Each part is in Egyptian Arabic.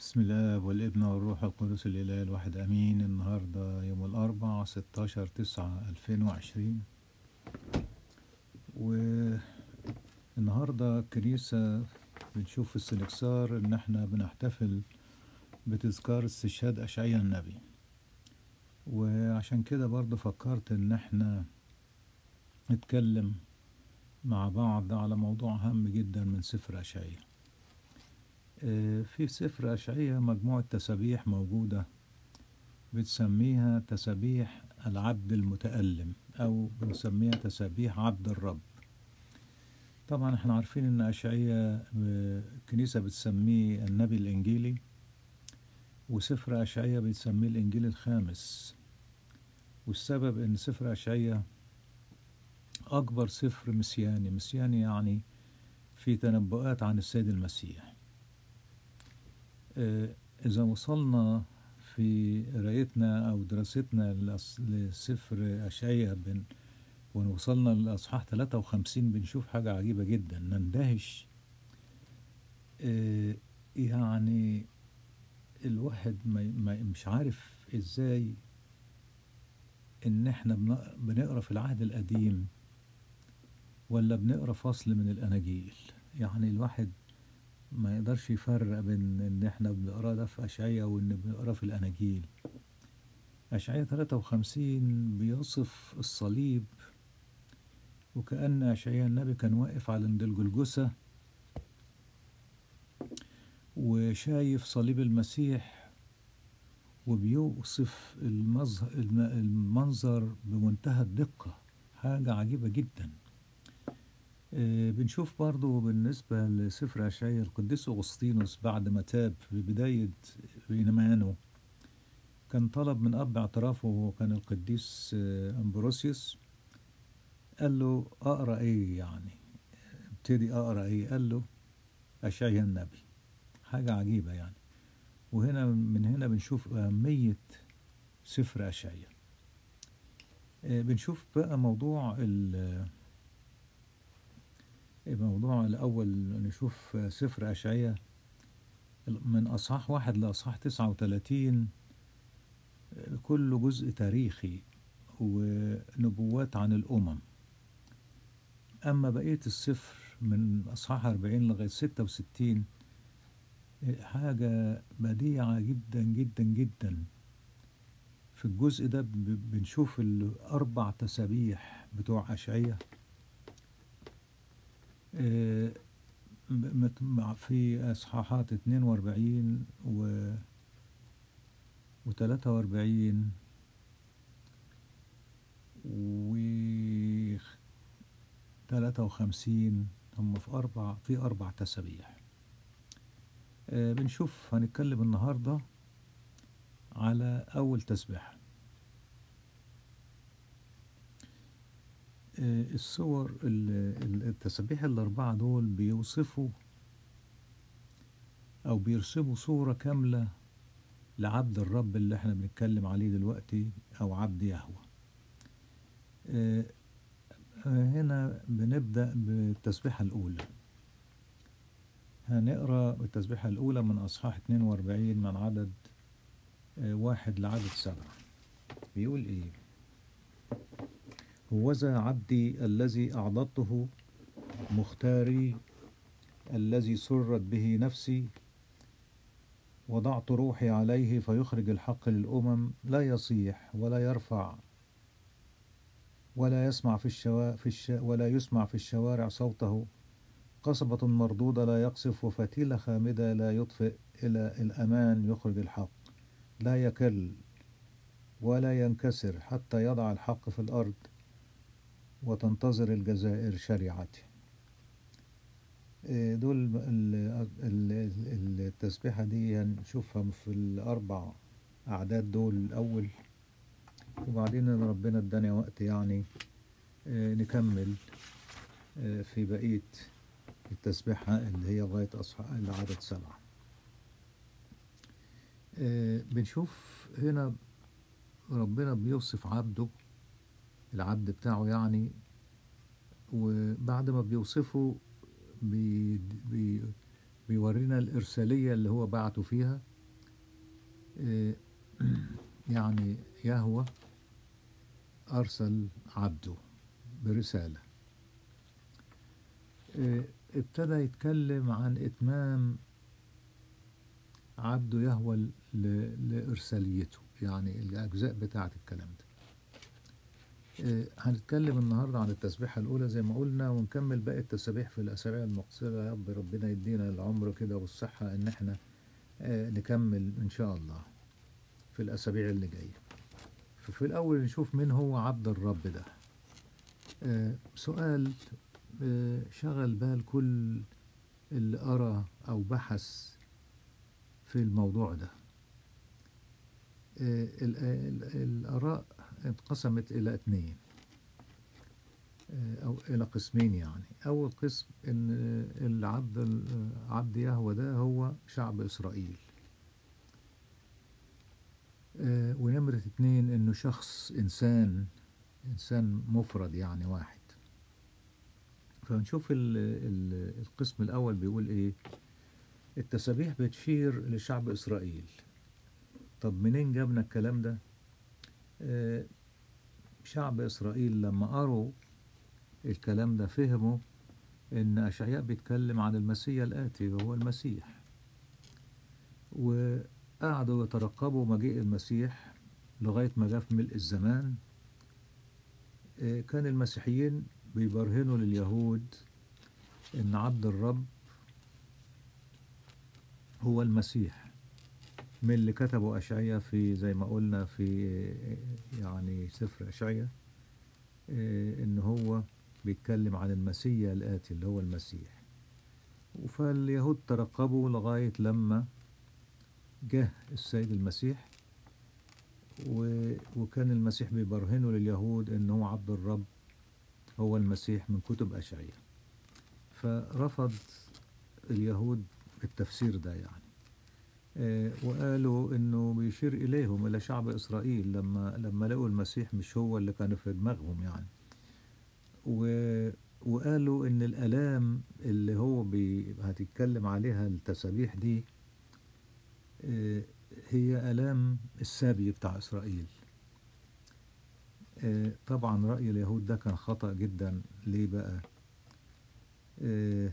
بسم الله والابن والروح القدس الإله الواحد أمين النهاردة يوم الأربعاء 16 تسعة 2020 والنهاردة الكنيسة بنشوف في السنكسار إن احنا بنحتفل بتذكار استشهاد أشعيا النبي وعشان كده برضه فكرت إن احنا نتكلم مع بعض على موضوع هام جدا من سفر أشعيا في سفر أشعية مجموعة تسابيح موجودة بتسميها تسابيح العبد المتألم أو بنسميها تسابيح عبد الرب طبعا احنا عارفين ان أشعية الكنيسة بتسميه النبي الإنجيلي وسفر أشعية بتسميه الإنجيل الخامس والسبب ان سفر أشعية أكبر سفر مسياني مسياني يعني في تنبؤات عن السيد المسيح إذا وصلنا في قرايتنا أو دراستنا لسفر أشعية بن وصلنا للأصحاح 53 بنشوف حاجة عجيبة جدا نندهش يعني الواحد ما مش عارف ازاي ان احنا بنقرا في العهد القديم ولا بنقرا فصل من الاناجيل يعني الواحد ما يقدرش يفرق بين ان احنا بنقراه ده في اشعيا وان بنقراه في الاناجيل اشعيا 53 بيصف الصليب وكأن اشعيا النبي كان واقف على عند الجلجثة وشايف صليب المسيح وبيوصف المنظر بمنتهى الدقة حاجة عجيبة جداً بنشوف برضو بالنسبة لسفر أشعياء القديس أغسطينوس بعد ما تاب في بداية إيمانه كان طلب من أب اعترافه وهو كان القديس أمبروسيوس قال له أقرأ إيه يعني ابتدي أقرأ إيه قال له أشعياء النبي حاجة عجيبة يعني وهنا من هنا بنشوف أهمية سفر أشعياء بنشوف بقى موضوع ال الموضوع الأول نشوف سفر أشعية من أصحاح واحد لأصحاح تسعة وتلاتين كل جزء تاريخي ونبوات عن الأمم أما بقية السفر من أصحاح أربعين لغاية ستة وستين حاجة بديعة جدا جدا جدا في الجزء ده بنشوف الأربع تسابيح بتوع أشعية في اصحاحات 42 و و 43 و 53 هم في اربع في اربع تسابيح بنشوف هنتكلم النهارده على اول تسبيحه الصور التسابيح الأربعة دول بيوصفوا أو بيرسموا صورة كاملة لعبد الرب اللي احنا بنتكلم عليه دلوقتي أو عبد يهوه هنا بنبدأ بالتسبيحة الأولى هنقرأ التسبيحة الأولى من أصحاح 42 من عدد واحد لعدد سبعة بيقول إيه هوذا عبدي الذي أعضدته مختاري الذي سرت به نفسي وضعت روحي عليه فيخرج الحق للأمم لا يصيح ولا يرفع ولا يسمع في الشوا في الش ولا يسمع في الشوارع صوته قصبة مردودة لا يقصف وفتيلة خامدة لا يطفئ إلى الأمان يخرج الحق لا يكل ولا ينكسر حتى يضع الحق في الأرض وتنتظر الجزائر شريعته دول التسبيحة دي هنشوفها في الأربع أعداد دول الأول وبعدين ربنا اداني وقت يعني نكمل في بقية التسبيحة اللي هي لغاية أصحاب العدد سبعة بنشوف هنا ربنا بيوصف عبده العبد بتاعه يعني وبعد ما بيوصفه بي بي بيورينا الإرسالية اللي هو بعته فيها آه، يعني يهوى أرسل عبده برسالة آه، ابتدى يتكلم عن إتمام عبده يهوى ل- لإرساليته يعني الأجزاء بتاعة الكلام ده آه، هنتكلم النهاردة عن التسبيحة الأولى زي ما قلنا ونكمل باقي التسابيح في الأسابيع المقصرة يا رب ربنا يدينا العمر كده والصحة إن احنا آه، نكمل إن شاء الله في الأسابيع اللي جاية ففي الأول نشوف مين هو عبد الرب ده آه، سؤال آه، شغل بال كل اللي قرأ أو بحث في الموضوع ده آه، ال- ال- الآراء انقسمت إلى اثنين آه، أو إلى قسمين يعني أول قسم إن آه، العبد ال- عبد يهوه ده هو شعب إسرائيل آه، ونمرة اتنين إنه شخص إنسان إنسان مفرد يعني واحد فنشوف ال ال القسم الأول بيقول إيه التسابيح بتشير لشعب إسرائيل طب منين جابنا الكلام ده آه، شعب إسرائيل لما قروا الكلام ده فهموا إن أشعياء بيتكلم عن المسيح الآتي وهو المسيح وقعدوا يترقبوا مجيء المسيح لغاية ما جاء في ملء الزمان آه، كان المسيحيين بيبرهنوا لليهود إن عبد الرب هو المسيح من اللي كتبه أشعية في زي ما قلنا في آه، يعني سفر أشعية آه، إن هو بيتكلم عن المسيح الآتي اللي هو المسيح فاليهود ترقبوا لغاية لما جه السيد المسيح و... وكان المسيح بيبرهنوا لليهود ان هو عبد الرب هو المسيح من كتب أشعية فرفض اليهود التفسير ده يعني آه، وقالوا انه بيشير اليهم الى شعب اسرائيل لما لما لقوا المسيح مش هو اللي كان في دماغهم يعني و وقالوا ان الالام اللي هو بي هتتكلم عليها التسابيح دي آه، هي الام السبي بتاع اسرائيل آه، طبعا راي اليهود ده كان خطا جدا ليه بقى آه،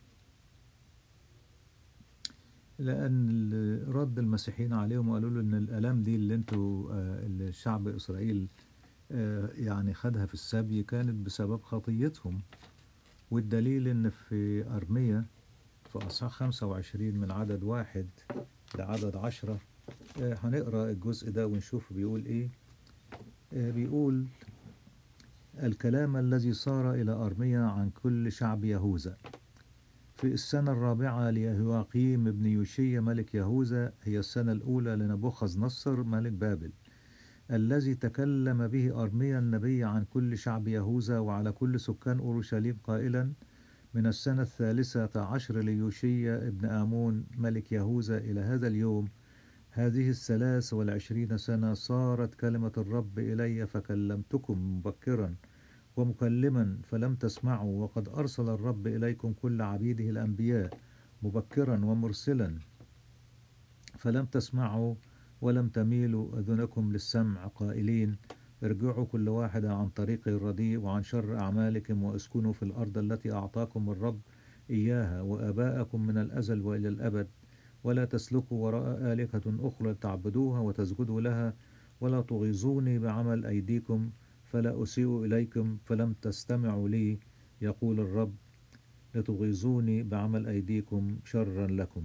لأن ال- رد المسيحيين عليهم وقالوا له إن الآلام دي اللي انتوا آه، اللي شعب إسرائيل آه، يعني خدها في السبي كانت بسبب خطيتهم والدليل إن في أرمية في أصحاح 25 من عدد واحد لعدد عشرة آه، هنقرأ الجزء ده ونشوف بيقول إيه آه، بيقول الكلام الذي صار إلى أرمية عن كل شعب يهوذا في السنة الرابعة ليهواقيم ابن يوشيا ملك يهوذا هي السنة الأولى لنبوخذ نصر ملك بابل الذي تكلم به أرميا النبي عن كل شعب يهوذا وعلى كل سكان أورشليم قائلا من السنة الثالثة عشر ليوشيا ابن آمون ملك يهوذا إلى هذا اليوم هذه الثلاث والعشرين سنة صارت كلمة الرب إلي فكلمتكم مبكرا ومكلما فلم تسمعوا وقد أرسل الرب إليكم كل عبيده الأنبياء مبكرا ومرسلا فلم تسمعوا ولم تميلوا أذنكم للسمع قائلين ارجعوا كل واحد عن طريقه الرديء وعن شر أعمالكم واسكنوا في الأرض التي أعطاكم الرب إياها وآباءكم من الأزل وإلى الأبد ولا تسلكوا وراء آلهة أخرى تعبدوها وتسجدوا لها ولا تغيظوني بعمل أيديكم فلا أسيء إليكم فلم تستمعوا لي يقول الرب لتغيظوني بعمل أيديكم شرا لكم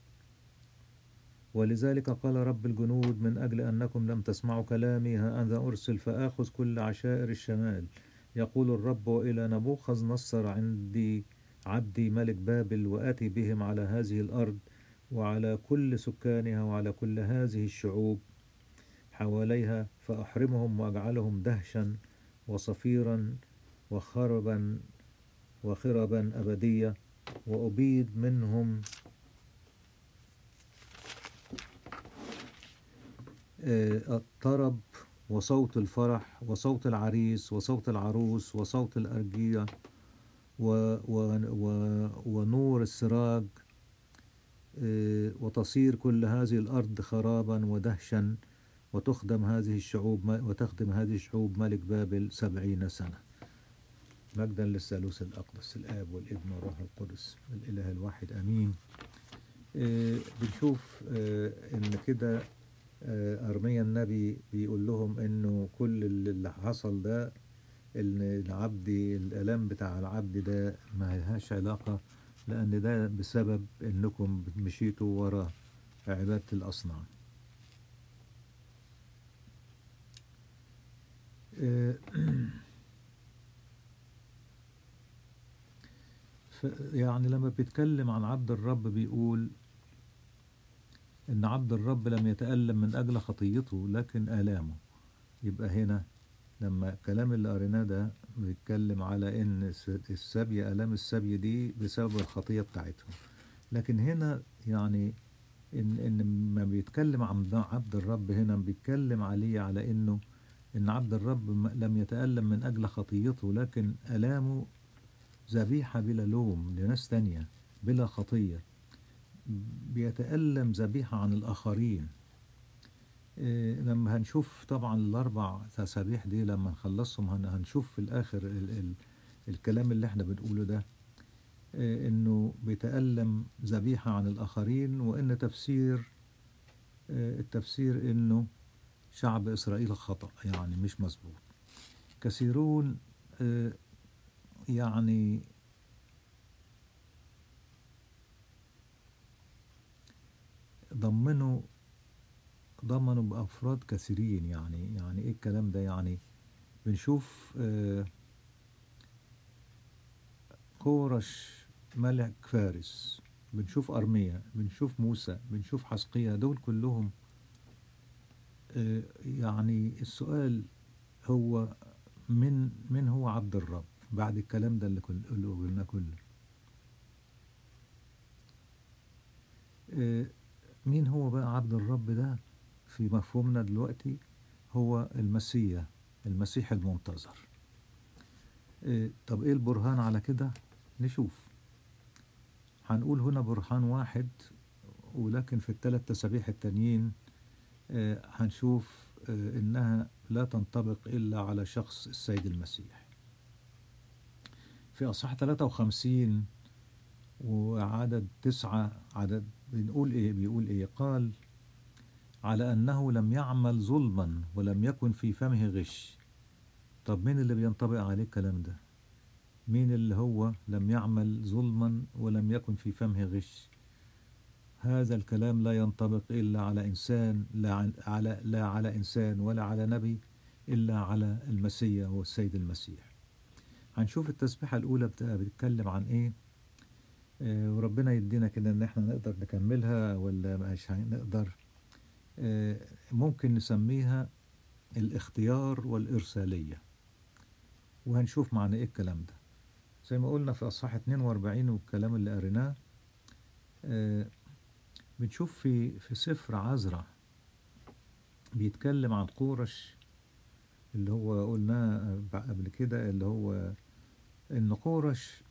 ولذلك قال رب الجنود من أجل أنكم لم تسمعوا كلامي ها أنا أرسل فآخذ كل عشائر الشمال يقول الرب وإلى نبوخذ نصر عندي عبدي ملك بابل وآتي بهم على هذه الأرض وعلى كل سكانها وعلى كل هذه الشعوب حواليها فأحرمهم وأجعلهم دهشا وصفيرا وخربا وخربا أبدية وأبيد منهم آه، الطرب وصوت الفرح وصوت العريس وصوت العروس وصوت الأرجية و و و ونور السراج آه، وتصير كل هذه الأرض خرابا ودهشا وتخدم هذه الشعوب وتخدم هذه الشعوب ملك بابل سبعين سنة مجدا للثالوث الأقدس الآب والابن والروح القدس الإله الواحد أمين آه، بنشوف آه، إن كده آه، أرميا النبي بيقول لهم إنه كل اللي حصل ده إن العبد الآلام بتاع العبد ده ما لهاش علاقة لأن ده بسبب إنكم مشيتوا ورا عبادة الأصنام آه، ف- يعني لما بيتكلم عن عبد الرب بيقول إن عبد الرب لم يتألم من أجل خطيته لكن آلامه يبقى هنا لما الكلام اللي قريناه ده بيتكلم على إن الس- السبي آلام السبي دي بسبب الخطية بتاعتهم لكن هنا يعني إن إن ما بيتكلم عن عبد الرب هنا بيتكلم عليه على إنه إن عبد الرب م- لم يتألم من أجل خطيته لكن آلامه ذبيحة بلا لوم لناس تانية بلا خطية بيتألم ذبيحة عن الآخرين إيه، لما هنشوف طبعا الأربع تسابيح دي لما نخلصهم هن- هنشوف في الآخر ال ال الكلام اللي احنا بنقوله ده إيه، إنه بيتألم ذبيحة عن الآخرين وإن تفسير إيه، التفسير إنه شعب إسرائيل خطأ يعني مش مظبوط كثيرون آه، يعني ضمنوا ضمنوا بأفراد كثيرين يعني يعني إيه الكلام ده يعني بنشوف آه، كورش ملك فارس بنشوف أرميا بنشوف موسى بنشوف حسقية دول كلهم آه، يعني السؤال هو من من هو عبد الرب بعد الكلام ده اللي كل- اللي قلناه كله آه، مين هو بقى عبد الرب ده في مفهومنا دلوقتي هو المسيح المسيح المنتظر آه، طب ايه البرهان على كده نشوف هنقول هنا برهان واحد ولكن في الثلاث تسابيح التانيين آه، هنشوف آه، إنها لا تنطبق إلا على شخص السيد المسيح في أصحاح 53 وعدد تسعة عدد بنقول إيه بيقول إيه قال على أنه لم يعمل ظلما ولم يكن في فمه غش طب مين اللي بينطبق عليه الكلام ده مين اللي هو لم يعمل ظلما ولم يكن في فمه غش هذا الكلام لا ينطبق إلا على إنسان لا عن- على لا على إنسان ولا على نبي إلا على المسيح هو السيد المسيح هنشوف التسبيحة الأولى بت- بتتكلم عن إيه آه، وربنا يدينا كده إن إحنا نقدر نكملها ولا مش هنقدر آه، ممكن نسميها الاختيار والإرسالية وهنشوف معنى إيه الكلام ده زي ما قلنا في أصحاح 42 والكلام اللي قريناه آه، بنشوف في في سفر عزرا بيتكلم عن قورش اللي هو قلناه قبل كده اللي هو ان قورش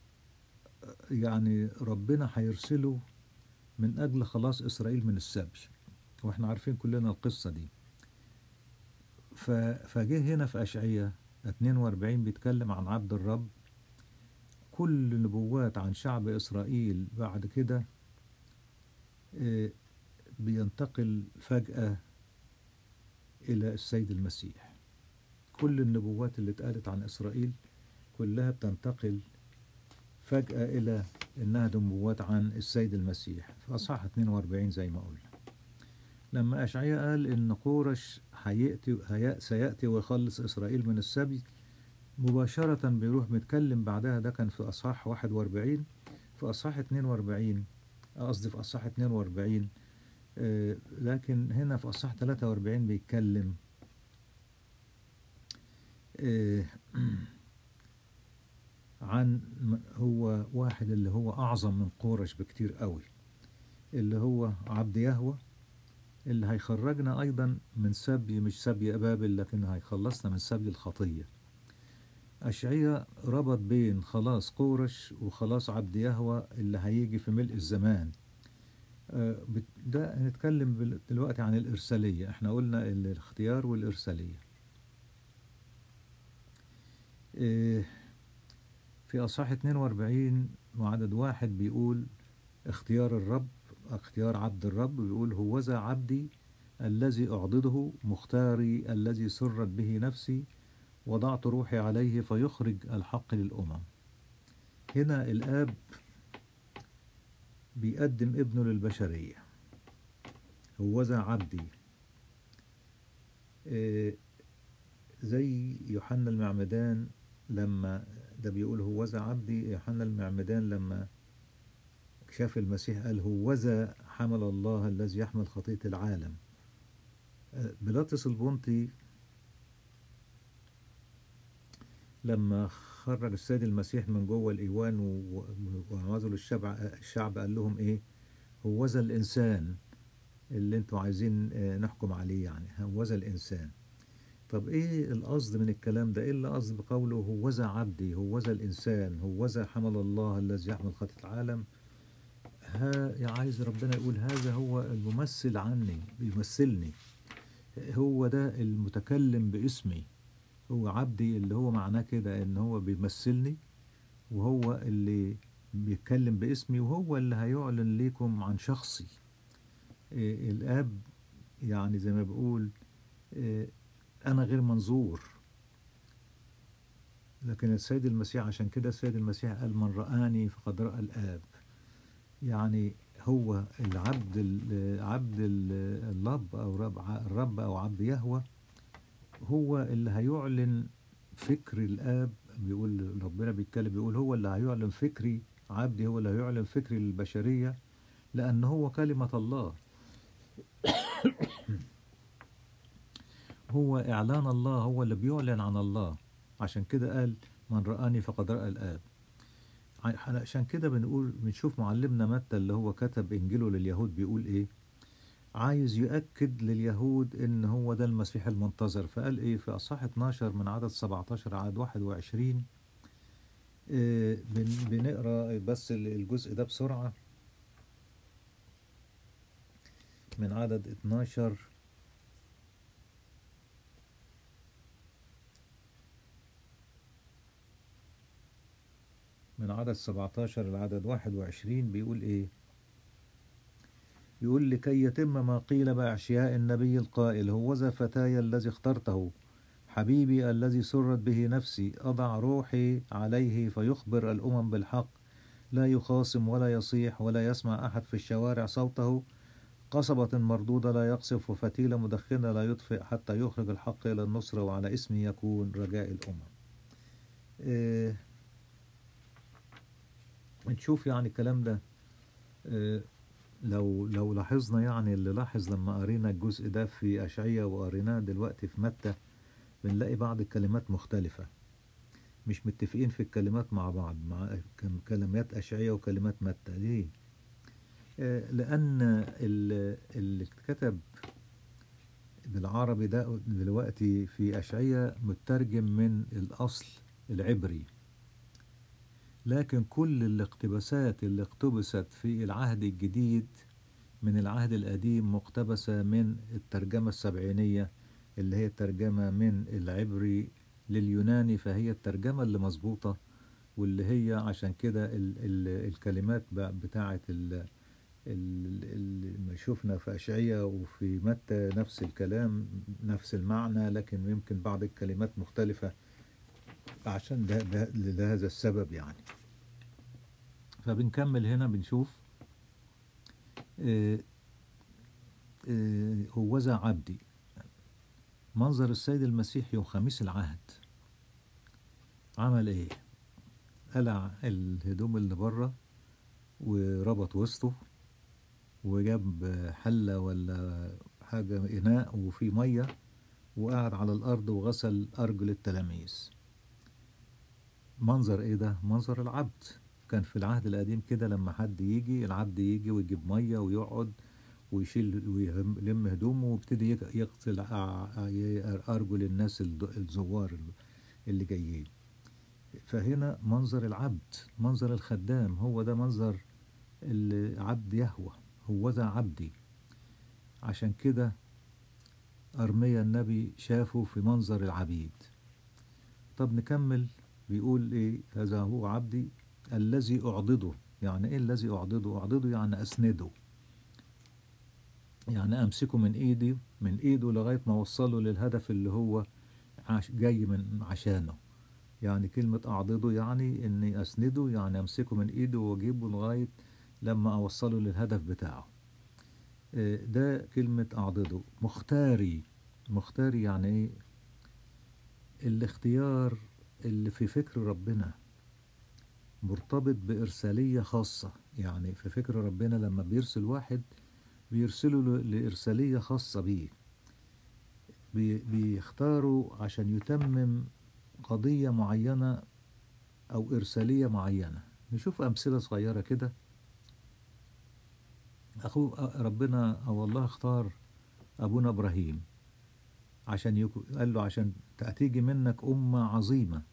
يعني ربنا هيرسله من اجل خلاص اسرائيل من السبي واحنا عارفين كلنا القصة دي ف- فجه هنا في اشعياء 42 بيتكلم عن عبد الرب كل نبوات عن شعب اسرائيل بعد كده آه، بينتقل فجأة إلى السيد المسيح كل النبوات اللي اتقالت عن إسرائيل كلها بتنتقل فجأة إلى إنها نبوات عن السيد المسيح في أصحاح 42 زي ما قلنا لما أشعياء قال إن قورش هيأتي هي- سيأتي ويخلص إسرائيل من السبي مباشرة بيروح متكلم بعدها ده كان في أصحاح 41 في أصحاح 42 قصدي في أصحاح 42 آه، لكن هنا في أصحاح 43 بيتكلم آه، عن م- هو واحد اللي هو أعظم من قورش بكتير قوي اللي هو عبد يهوه اللي هيخرجنا أيضا من سبي مش سبي بابل لكن هيخلصنا من سبي الخطية أشعية ربط بين خلاص قورش وخلاص عبد يهوه اللي هيجي في ملء الزمان آه، بت- ده هنتكلم بال- دلوقتي عن الإرسالية احنا قلنا الاختيار والإرسالية آه، في أصحاح 42 وعدد واحد بيقول اختيار الرب اختيار عبد الرب بيقول هوذا عبدي الذي أعضده مختاري الذي سرت به نفسي وضعت روحي عليه فيخرج الحق للأمم هنا الآب بيقدم ابنه للبشرية هوذا عبدي آه، زي يوحنا المعمدان لما ده بيقول هوذا عبدي يوحنا المعمدان لما شاف المسيح قال هوذا حمل الله الذي يحمل خطية العالم آه، بيلاطس البنطي لما خرج السيد المسيح من جوه الإيوان و- وعمزوا للشعب الشعب قال لهم إيه هوذا الإنسان اللي انتوا عايزين آه، نحكم عليه يعني هوذا الإنسان طب إيه القصد من الكلام ده إيه اللي قصد بقوله هوذا عبدي هوذا الإنسان هوذا حمل الله الذي يحمل خطية العالم ها يا عايز ربنا يقول هذا هو الممثل عني بيمثلني هو ده المتكلم باسمي هو عبدي اللي هو معناه كده ان هو بيمثلني وهو اللي بيتكلم باسمي وهو اللي هيعلن ليكم عن شخصي إيه الاب يعني زي ما بقول إيه انا غير منظور لكن السيد المسيح عشان كده السيد المسيح قال من رآني فقد رأى الآب يعني هو العبد ال- عبد ال- الرب او رب الرب او عبد يهوه هو اللي هيعلن فكر الاب بيقول ربنا بيتكلم بيقول هو اللي هيعلن فكري عبدي هو اللي هيعلن فكري للبشريه لان هو كلمه الله هو اعلان الله هو اللي بيعلن عن الله عشان كده قال من رآني فقد رأى الآب ع- عشان كده بنقول بنشوف معلمنا متى اللي هو كتب إنجيله لليهود بيقول إيه عايز يؤكد لليهود إن هو ده المسيح المنتظر فقال إيه في أصحاح 12 من عدد 17 عدد 21 آه، بن- بنقرا بس ال- الجزء ده بسرعة من عدد 12 من عدد 17 لعدد 21 بيقول إيه يقول لكي يتم ما قيل بأعشياء النبي القائل هوذا فتاي الذي اخترته حبيبي الذي سرت به نفسي أضع روحي عليه فيخبر الأمم بالحق لا يخاصم ولا يصيح ولا يسمع أحد في الشوارع صوته قصبة مردودة لا يقصف وفتيلة مدخنة لا يطفئ حتى يخرج الحق إلى النصرة وعلى اسمي يكون رجاء الأمم إيه نشوف يعني الكلام ده إيه لو لو لاحظنا يعني اللي لاحظ لما قرينا الجزء ده في أشعية وقريناه دلوقتي في متى بنلاقي بعض الكلمات مختلفة مش متفقين في الكلمات مع بعض مع كم- كلمات أشعية وكلمات متى ليه؟ آه، لأن ال- اللي اتكتب بالعربي ده دلوقتي في أشعية مترجم من الأصل العبري لكن كل الاقتباسات اللي اقتبست في العهد الجديد من العهد القديم مقتبسة من الترجمة السبعينية اللي هي الترجمة من العبري لليوناني فهي الترجمة اللي مظبوطة واللي هي عشان كده ال ال الكلمات ب- بتاعة ال اللي ما شفنا في أشعية وفي متى نفس الكلام نفس المعنى لكن يمكن بعض الكلمات مختلفة عشان ده, ده لهذا السبب يعني فبنكمل هنا بنشوف آه، آه، هوذا عبدي منظر السيد المسيح يوم خميس العهد عمل ايه قلع الهدوم اللي بره وربط وسطه وجاب حلة ولا حاجة إناء وفيه مية وقعد على الأرض وغسل أرجل التلاميذ منظر إيه ده؟ منظر العبد كان في العهد القديم كده لما حد يجي العبد يجي ويجيب مية ويقعد ويشيل ويلم هدومه ويبتدي يك- يغسل ع- أرجل الناس الد- الزوار اللي جايين فهنا منظر العبد منظر الخدام هو ده منظر العبد يهوى هوذا عبدي عشان كده أرميا النبي شافه في منظر العبيد طب نكمل بيقول إيه هذا هو عبدي الذي أعضده يعني إيه الذي أعضده أعضده يعني أسنده يعني أمسكه من إيدي من إيده لغاية ما أوصله للهدف اللي هو عش جاي من عشانه يعني كلمة أعضده يعني إني أسنده يعني أمسكه من إيده وأجيبه لغاية لما أوصله للهدف بتاعه إيه ده كلمة أعضده مختاري مختاري يعني إيه الاختيار اللي في فكر ربنا مرتبط بإرسالية خاصة يعني في فكر ربنا لما بيرسل واحد بيرسله ل- لإرسالية خاصة بيه بي- بيختاروا عشان يتمم قضية معينة أو إرسالية معينة نشوف أمثلة صغيرة كده أخو ربنا أو الله اختار أبونا إبراهيم عشان يكو قال له عشان تأتيجي منك أمة عظيمة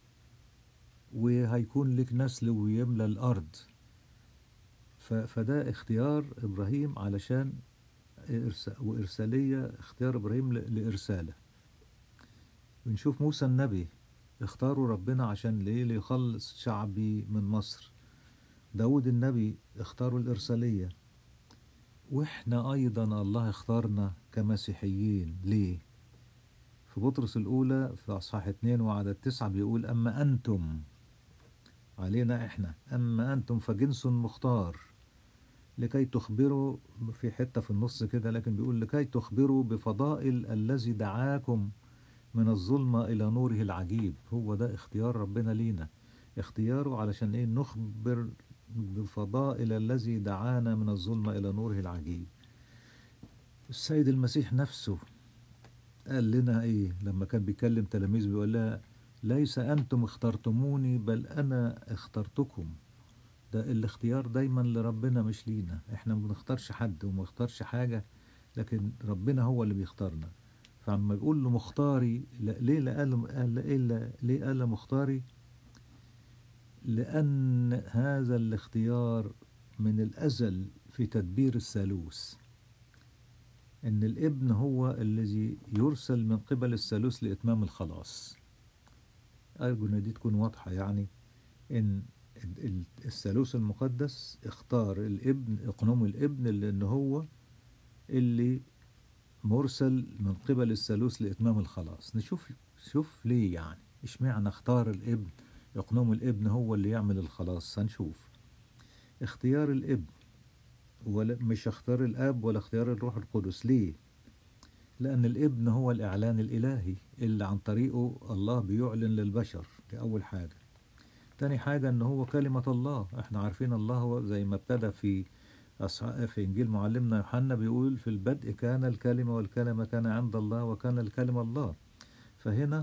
وهيكون لك نسل ويملى الأرض ف- فده اختيار إبراهيم علشان إرس- وإرسالية اختيار إبراهيم ل- لإرساله بنشوف موسى النبي اختاروا ربنا عشان ليه ليخلص شعبي من مصر داود النبي اختاروا الإرسالية وإحنا أيضا الله اختارنا كمسيحيين ليه في بطرس الأولى في أصحاح اتنين وعدد تسعة بيقول أما أنتم علينا إحنا أما أنتم فجنس مختار لكي تخبروا في حتة في النص كده لكن بيقول لكي تخبروا بفضائل الذي دعاكم من الظلمة إلى نوره العجيب هو ده اختيار ربنا لينا اختياره علشان إيه نخبر بفضائل الذي دعانا من الظلمة إلى نوره العجيب السيد المسيح نفسه قال لنا إيه لما كان بيكلم تلاميذ بيقول لها ليس أنتم اخترتموني بل أنا اخترتكم ده الاختيار دايما لربنا مش لينا احنا ما بنختارش حد وما بنختارش حاجة لكن ربنا هو اللي بيختارنا فعما بيقول له مختاري لا ليه لا قال قال إيه لا- ليه قال له مختاري لأن هذا الاختيار من الأزل في تدبير الثالوث إن الابن هو الذي يرسل من قبل الثالوث لإتمام الخلاص أرجو إن دي تكون واضحة يعني إن ال- ال- الثالوث المقدس اختار الابن اقنوم الابن لأن هو اللي مرسل من قبل الثالوث لإتمام الخلاص نشوف شوف ليه يعني اشمعنى اختار الابن اقنوم الابن هو اللي يعمل الخلاص هنشوف اختيار الابن ولا مش اختيار الاب ولا اختيار الروح القدس ليه لأن الابن هو الإعلان الإلهي اللي عن طريقه الله بيعلن للبشر دي أول حاجة تاني حاجة إن هو كلمة الله إحنا عارفين الله هو زي ما ابتدى في أصح- في إنجيل معلمنا يوحنا بيقول في البدء كان الكلمة والكلمة كان عند الله وكان الكلمة الله فهنا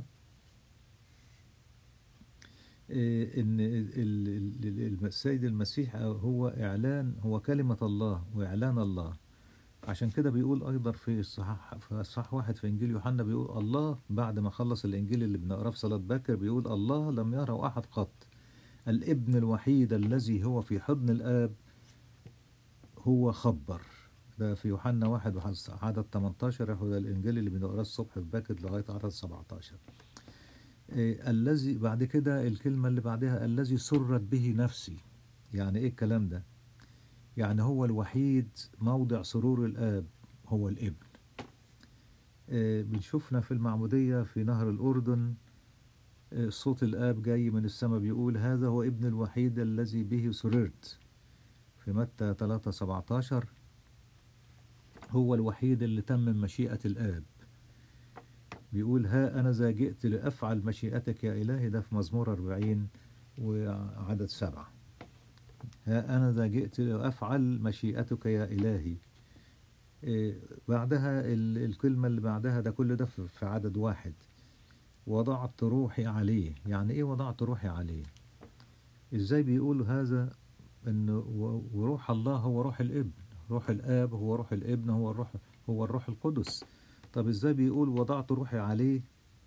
إيه، إن ال- ال- ال- السيد المسيح هو إعلان هو كلمة الله وإعلان الله عشان كده بيقول أيضا في الصحاح في الصحاح واحد في إنجيل يوحنا بيقول الله بعد ما خلص الإنجيل اللي بنقراه في صلاة باكر بيقول الله لم يره أحد قط الابن الوحيد الذي هو في حضن الآب هو خبر ده في يوحنا واحد وحد- عدد 18 هو ده الإنجيل اللي بنقراه الصبح في باكر لغاية عدد 17 إيه الذي بعد كده الكلمة اللي بعدها الذي سرت به نفسي يعني إيه الكلام ده يعني هو الوحيد موضع سرور الآب هو الابن آه، بنشوفنا في المعمودية في نهر الأردن آه، صوت الآب جاي من السماء بيقول هذا هو ابن الوحيد الذي به سررت في متى 3 17 هو الوحيد اللي تمم مشيئة الآب بيقول ها أنا ذا جئت لأفعل مشيئتك يا إلهي ده في مزمور 40 وعدد سبعة ها أنا ذا جئت لأفعل مشيئتك يا إلهي إيه، بعدها ال- الكلمة اللي بعدها ده كل ده في في عدد واحد وضعت روحي عليه يعني إيه وضعت روحي عليه إزاي بيقول هذا إن و- وروح الله هو روح الابن روح الآب هو روح الابن هو الروح هو الروح القدس طب إزاي بيقول وضعت روحي عليه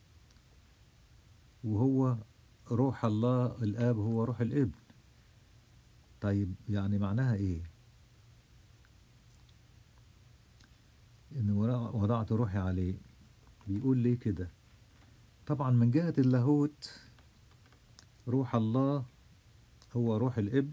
وهو روح الله الآب هو روح الابن طيب يعني معناها إيه وضعت روحي عليه بيقول ليه كده طبعا من جهة اللاهوت روح الله هو روح الابن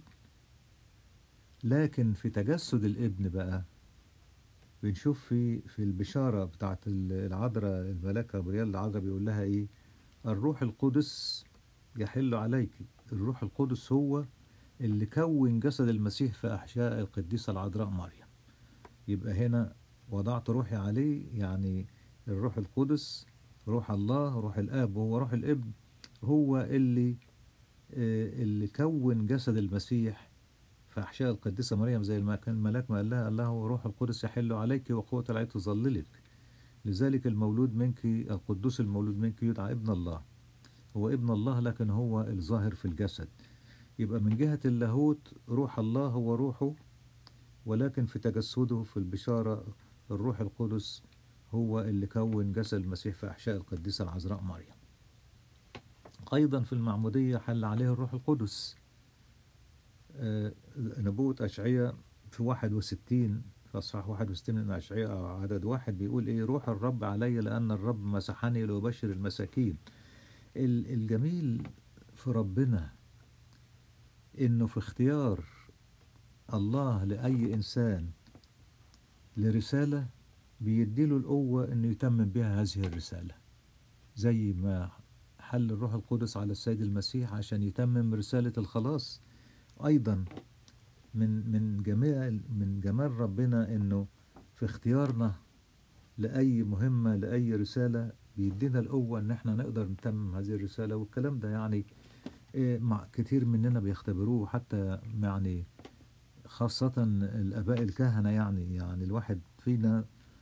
لكن في تجسد الابن بقى بنشوف في في البشارة بتاعت العذراء الملاك جبريل العذراء بيقول لها ايه الروح القدس يحل عليك الروح القدس هو اللي كون جسد المسيح في أحشاء القديسة العذراء مريم يبقى هنا وضعت روحي عليه يعني الروح القدس روح الله روح الآب وهو روح الابن هو اللي اللي كون جسد المسيح في أحشاء القديسة مريم زي ما كان الملاك ما قال لها قال له روح القدس يحل عليك وقوة العين تظللك لذلك المولود منك القدوس المولود منك يدعى ابن الله هو ابن الله لكن هو الظاهر في الجسد يبقى من جهة اللاهوت روح الله هو روحه ولكن في تجسده في البشارة الروح القدس هو اللي كون جسد المسيح في أحشاء القديسة العذراء مريم أيضا في المعمودية حل عليه الروح القدس آه نبوة أشعية في 61 في أصحاح 61 من أشعية عدد واحد بيقول إيه روح الرب علي لأن الرب مسحني لأبشر المساكين الجميل في ربنا إنه في اختيار الله لأي إنسان لرسالة بيديله القوة إنه يتمم بها هذه الرسالة زي ما حل الروح القدس على السيد المسيح عشان يتمم رسالة الخلاص أيضا من من جميع من جمال ربنا إنه في اختيارنا لأي مهمة لأي رسالة بيدينا القوة إن إحنا نقدر نتمم هذه الرسالة والكلام ده يعني مع كتير مننا بيختبروه حتى يعني خاصة الآباء الكهنة يعني يعني الواحد فينا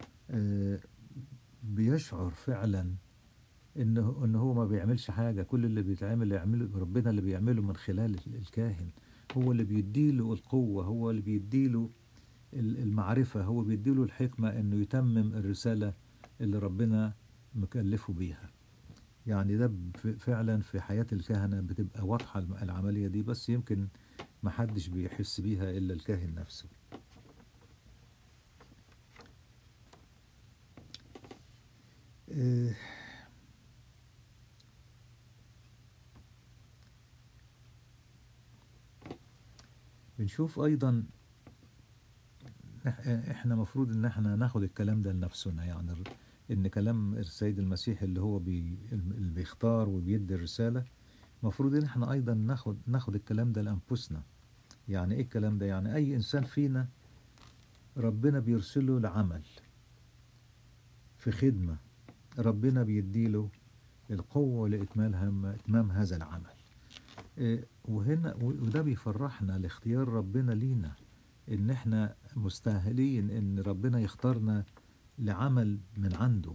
بيشعر فعلا انه ان هو ما بيعملش حاجه كل اللي بيتعمل يعمله ربنا اللي بيعمله من خلال الكاهن هو اللي بيديله القوه هو اللي بيديله المعرفه هو بيديله الحكمه انه يتمم الرساله اللي ربنا مكلفه بيها يعني ده فعلا في حياه الكهنه بتبقى واضحه العمليه دي بس يمكن ما حدش بيحس بيها الا الكاهن نفسه إيه بنشوف ايضا احنا مفروض ان احنا ناخد الكلام ده لنفسنا يعني ان كلام السيد المسيح اللي هو بي اللي بيختار وبيدي الرساله مفروض ان احنا ايضا ناخد ناخد الكلام ده لانفسنا يعني ايه الكلام ده يعني اي انسان فينا ربنا بيرسله لعمل في خدمه ربنا بيديله القوه لاتمام اتمام هذا العمل وهنا وده بيفرحنا لاختيار ربنا لينا ان احنا مستاهلين ان ربنا يختارنا لعمل من عنده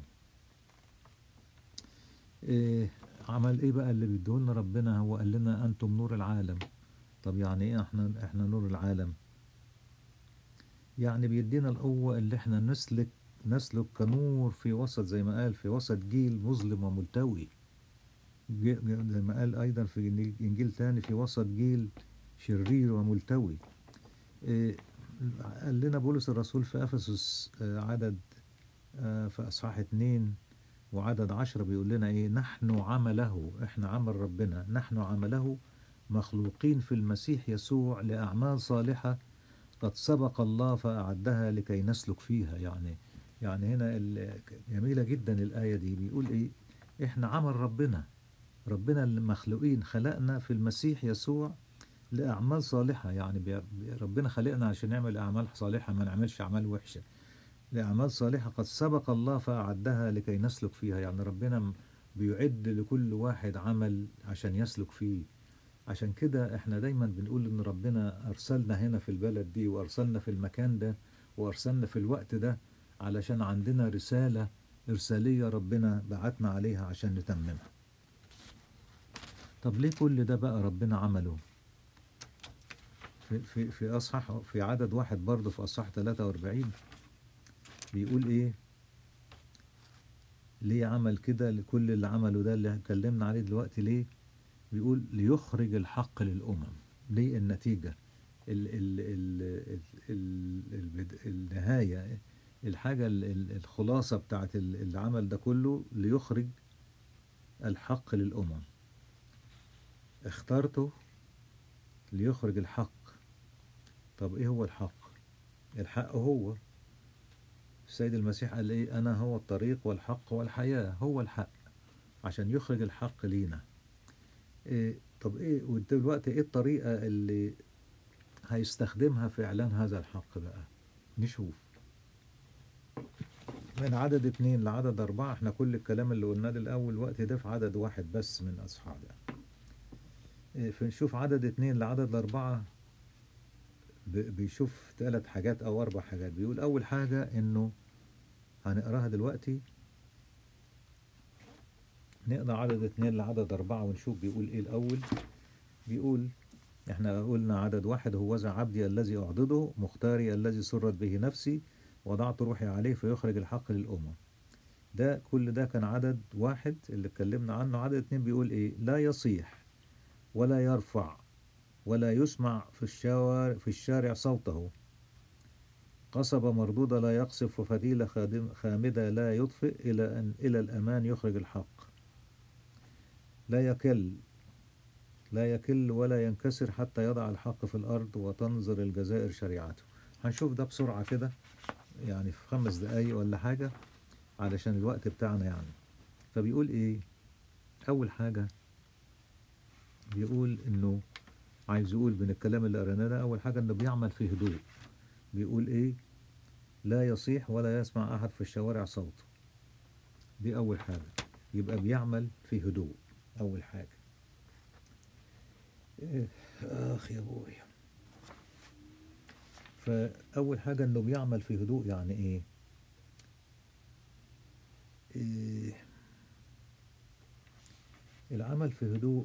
إيه عمل ايه بقى اللي بيديهولنا ربنا هو قال لنا انتم نور العالم طب يعني ايه احنا احنا نور العالم يعني بيدينا القوة اللي احنا نسلك نسلك كنور في وسط زي ما قال في وسط جيل مظلم وملتوي زي ما قال أيضا في إنجيل تاني في وسط جيل شرير وملتوي إيه قال لنا بولس الرسول في أفسس عدد في أصحاح اتنين وعدد عشرة بيقول لنا إيه نحن عمله إحنا عمل ربنا نحن عمله مخلوقين في المسيح يسوع لأعمال صالحة قد سبق الله فأعدها لكي نسلك فيها يعني يعني هنا جميلة جدا الآية دي بيقول إيه إحنا عمل ربنا ربنا المخلوقين خلقنا في المسيح يسوع لأعمال صالحة يعني ربنا خلقنا عشان نعمل أعمال صالحة ما نعملش أعمال وحشة لأعمال صالحة قد سبق الله فأعدها لكي نسلك فيها يعني ربنا بيعد لكل واحد عمل عشان يسلك فيه عشان كده احنا دايما بنقول ان ربنا ارسلنا هنا في البلد دي وارسلنا في المكان ده وارسلنا في الوقت ده علشان عندنا رسالة إرسالية ربنا بعتنا عليها عشان نتممها طب ليه كل ده بقى ربنا عمله في في في اصحاح في عدد واحد برضه في اصحاح 43 بيقول ايه ليه عمل كده لكل اللي عمله ده اللي اتكلمنا عليه دلوقتي ليه بيقول ليخرج الحق للامم ليه النتيجه ال ال ال ال ال ال النهايه الحاجة ال- ال- الخلاصة بتاعت ال- العمل ده كله ليخرج الحق للأمم اخترته ليخرج الحق طب ايه هو الحق الحق هو السيد المسيح قال ايه انا هو الطريق والحق والحياة هو الحق عشان يخرج الحق لينا إيه طب ايه ودلوقتي ايه الطريقة اللي هيستخدمها في اعلان هذا الحق بقى نشوف من عدد اتنين لعدد اربعة احنا كل الكلام اللي قلناه ده الاول وقت ده في عدد واحد بس من اصحابه إيه فنشوف عدد اتنين لعدد اربعة ب- بيشوف ثلاث حاجات او اربع حاجات بيقول اول حاجة انه هنقراها دلوقتي نقرا عدد اتنين لعدد اربعة ونشوف بيقول ايه الاول بيقول احنا قلنا عدد واحد هو ذا عبدي الذي اعضده مختاري الذي سرت به نفسي وضعت روحي عليه فيخرج الحق للامم ده كل ده كان عدد واحد اللي اتكلمنا عنه عدد اتنين بيقول ايه لا يصيح ولا يرفع ولا يسمع في الشوارع في الشارع صوته قصبة مردودة لا يقصف وفتيلة خادم خامدة لا يطفئ إلى أن إلى الأمان يخرج الحق لا يكل لا يكل ولا ينكسر حتى يضع الحق في الأرض وتنظر الجزائر شريعته هنشوف ده بسرعة كده يعني في خمس دقايق ولا حاجة علشان الوقت بتاعنا يعني فبيقول إيه أول حاجة بيقول إنه عايز يقول من الكلام اللي قريناه ده أول حاجة إنه بيعمل في هدوء بيقول إيه لا يصيح ولا يسمع أحد في الشوارع صوته دي أول حاجة يبقى بيعمل في هدوء أول حاجة إيه، آخ يا أبوي فأول حاجة إنه بيعمل في هدوء يعني إيه؟ إيه العمل في هدوء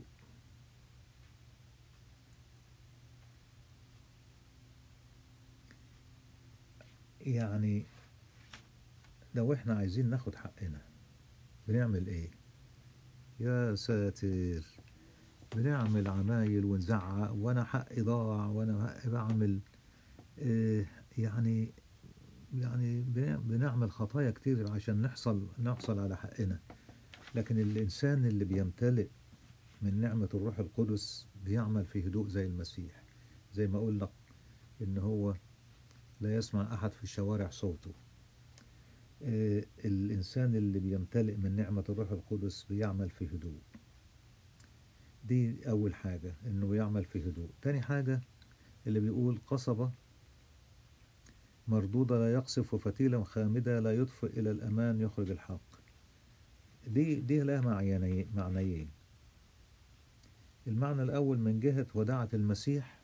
يعني لو احنا عايزين ناخد حقنا بنعمل ايه يا ساتر بنعمل عمايل ونزعق وانا حقي ضاع وانا حقي بعمل إيه يعني يعني بن- بنعمل خطايا كتير عشان نحصل نحصل على حقنا لكن الإنسان اللي بيمتلئ من نعمة الروح القدس بيعمل في هدوء زي المسيح زي ما قلنا إن هو لا يسمع أحد في الشوارع صوته آه، الإنسان اللي بيمتلئ من نعمة الروح القدس بيعمل في هدوء دي أول حاجة إنه يعمل في هدوء تاني حاجة اللي بيقول قصبة مردودة لا يقصف وفتيلة خامدة لا يطفئ إلى الأمان يخرج الحق دي دي لها معنيين معنيين المعنى الأول من جهة وداعة المسيح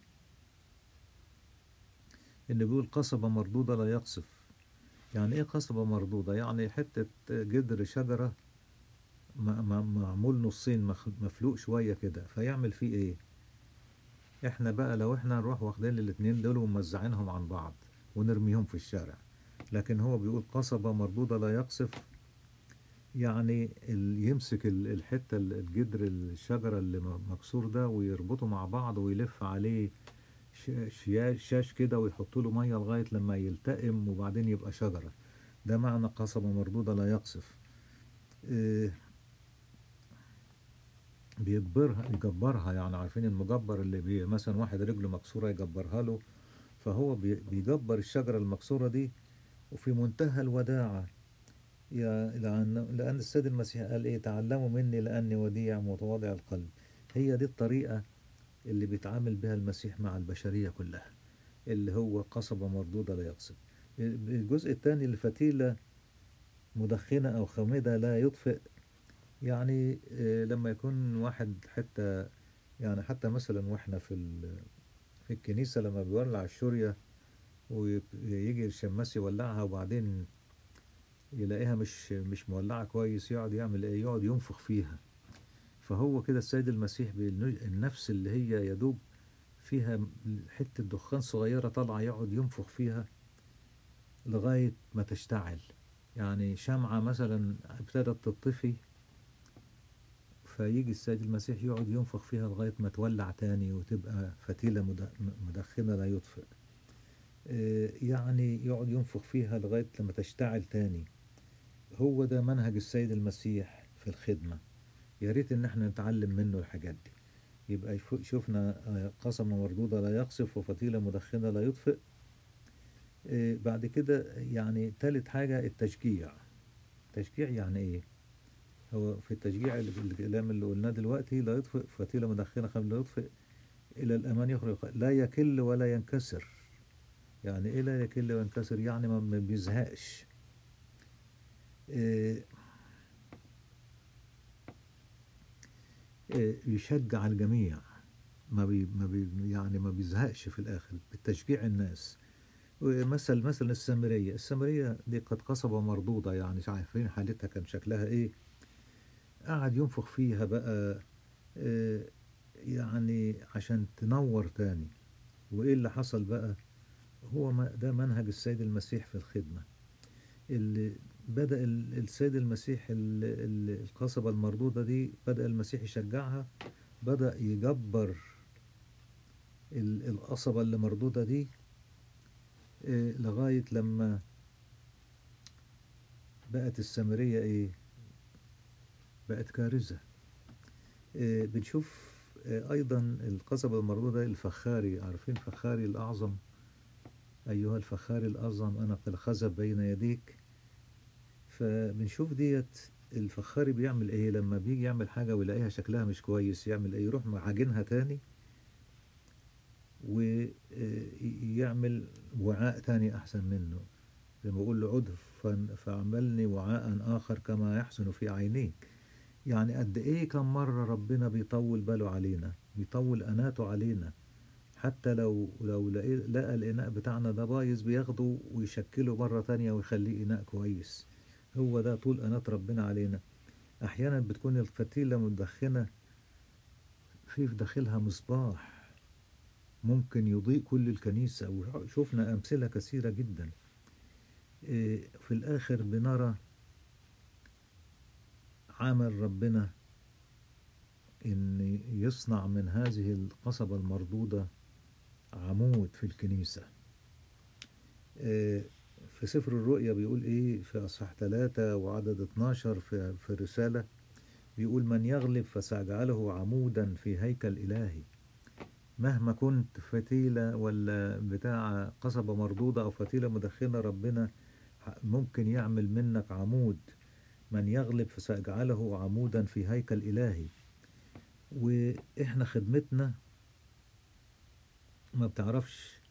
إن بيقول قصبة مردودة لا يقصف يعني إيه قصبة مردودة؟ يعني حتة جدر شجرة م- م- معمول نصين مخ- مفلوق شوية كده فيعمل فيه إيه؟ إحنا بقى لو إحنا نروح واخدين الاتنين دول وموزعينهم عن بعض ونرميهم في الشارع لكن هو بيقول قصبة مردودة لا يقصف يعني ال- يمسك ال- الحتة ال- الجدر الشجرة اللي م- مكسور ده ويربطه مع بعض ويلف عليه ش- شيا- شاش كده ويحط له مية لغاية لما يلتئم وبعدين يبقى شجرة ده معنى قصبة مردودة لا يقصف إيه، بيجبرها يجبرها يعني عارفين المجبر اللي بي مثلا واحد رجله مكسورة يجبرها له فهو بي- بيجبر الشجرة المكسورة دي وفي منتهى الوداعة يا لأن لأن السيد المسيح قال إيه تعلموا مني لأني وديع متواضع القلب هي دي الطريقة اللي بيتعامل بها المسيح مع البشرية كلها اللي هو قصبة مردودة لا يقصد الجزء الثاني الفتيلة مدخنة أو خامدة لا يطفئ يعني آه، لما يكون واحد حتى يعني حتى مثلا واحنا في ال- في الكنيسة لما بيولع الشورية ويجي الشماس يولعها وبعدين يلاقيها مش مش مولعة كويس يقعد يعمل ايه يقعد ينفخ فيها فهو كده السيد المسيح بالن- النفس اللي هي يدوب فيها حتة دخان صغيرة طالعة يقعد ينفخ فيها لغاية ما تشتعل يعني شمعة مثلا ابتدت تطفي فيجي السيد المسيح يقعد ينفخ فيها لغاية ما تولع تاني وتبقى فتيلة مد- مدخنة لا يطفئ آه، يعني يقعد ينفخ فيها لغاية لما تشتعل تاني هو ده منهج السيد المسيح في الخدمة يا ريت ان احنا نتعلم منه الحاجات دي يبقى يف- شفنا آه، قسمة مردودة لا يقصف وفتيلة مدخنة لا يطفئ آه، بعد كده يعني تالت حاجة التشجيع تشجيع يعني ايه هو في التشجيع اللي في الكلام اللي قلناه دلوقتي لا يطفئ فتيلة مدخنة خم لا يطفئ إلى الأمان يخرج لا يكل ولا ينكسر يعني إيه لا يكل وينكسر يعني ما ما بيزهقش إيه إيه يشجع الجميع ما بي ما بي يعني ما بيزهقش في الآخر بتشجيع الناس مثل مثلا السامرية السامرية دي قد قصبة مردودة يعني مش عارفين حالتها كان شكلها إيه قعد ينفخ فيها بقى آه، يعني عشان تنور تاني وإيه اللي حصل بقى هو ما ده منهج السيد المسيح في الخدمة اللي بدأ ال- السيد المسيح ال- ال- القصبة المردودة دي بدأ المسيح يشجعها بدأ يجبر ال- القصبة اللي مردودة دي آه، لغاية لما بقت السامرية إيه بقت كارثة آه، بنشوف آه، أيضا القصبة المردودة الفخاري عارفين فخاري الأعظم أيها الفخاري الأعظم أنا قد خزف بين يديك فبنشوف ديت الفخاري بيعمل إيه لما بيجي يعمل حاجة ويلاقيها شكلها مش كويس يعمل إيه يروح معجنها تاني ويعمل وعاء تاني أحسن منه زي ما بقول له عد فن- فعملني وعاء آخر كما يحسن في عينيك يعني قد إيه كم مرة ربنا بيطول باله علينا بيطول أناته علينا حتى لو لو لقي- لقى الإناء بتاعنا ده بايظ بياخده ويشكله مرة تانية ويخليه إناء كويس هو ده طول أناة ربنا علينا أحيانا بتكون الفتيلة مدخنة في في داخلها مصباح ممكن يضيء كل الكنيسة وشوفنا أمثلة كثيرة جدا إيه، في الآخر بنرى عمل ربنا إن يصنع من هذه القصبة المردودة عمود في الكنيسة إيه، في سفر الرؤيا بيقول إيه في أصحاح ثلاثة وعدد 12 في, في الرسالة بيقول من يغلب فسأجعله عمودا في هيكل إلهي مهما كنت فتيلة ولا بتاع قصبة مردودة أو فتيلة مدخنة ربنا ممكن يعمل منك عمود من يغلب فسأجعله عمودا في هيكل إلهي وإحنا خدمتنا ما بتعرفش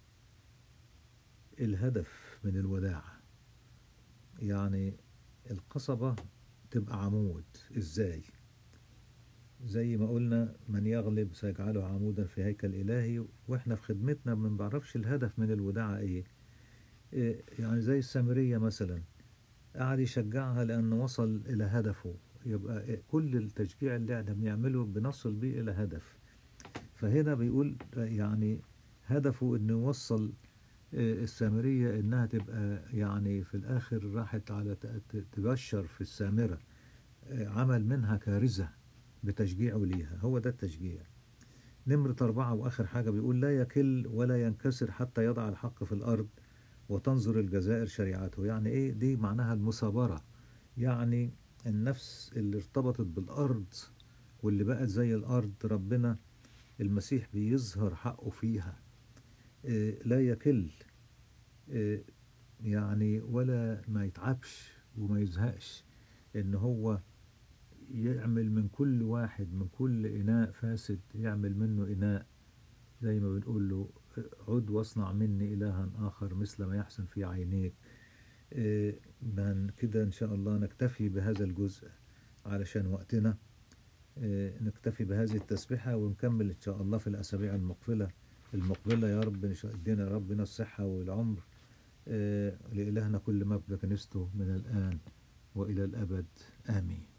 الهدف من الوداعة يعني القصبة تبقى عمود إزاي زي ما قلنا من يغلب سيجعله عمودا في هيكل إلهي وإحنا في خدمتنا ما بنعرفش الهدف من الوداعة إيه إيه، يعني زي السامرية مثلا قعد يشجعها لأنه وصل إلى هدفه يبقى إيه، كل التشجيع اللي احنا بنعمله بنصل بيه إلى هدف فهنا بيقول يعني هدفه إنه يوصل إيه، السامرية إنها تبقى يعني في الآخر راحت على ت- ت- تبشر في السامرة إيه، عمل منها كارثة بتشجيعه ليها هو ده التشجيع نمرة أربعة وآخر حاجة بيقول لا يكل ولا ينكسر حتى يضع الحق في الأرض وتنظر الجزائر شريعته يعني إيه دي معناها المثابرة يعني النفس اللي ارتبطت بالأرض واللي بقت زي الأرض ربنا المسيح بيظهر حقه فيها إيه لا يكل إيه يعني ولا ما يتعبش وما يزهقش إن هو يعمل من كل واحد من كل إناء فاسد يعمل منه إناء زي ما بنقول له عد واصنع مني إلها آخر مثل ما يحسن في عينيك إيه، من كده إن شاء الله نكتفي بهذا الجزء علشان وقتنا إيه، نكتفي بهذه التسبيحة ونكمل إن شاء الله في الأسابيع المقبلة المقبلة يا رب إن شاء ادينا ربنا الصحة والعمر إيه، لإلهنا كل مجد كنيسته من الآن وإلى الأبد آمين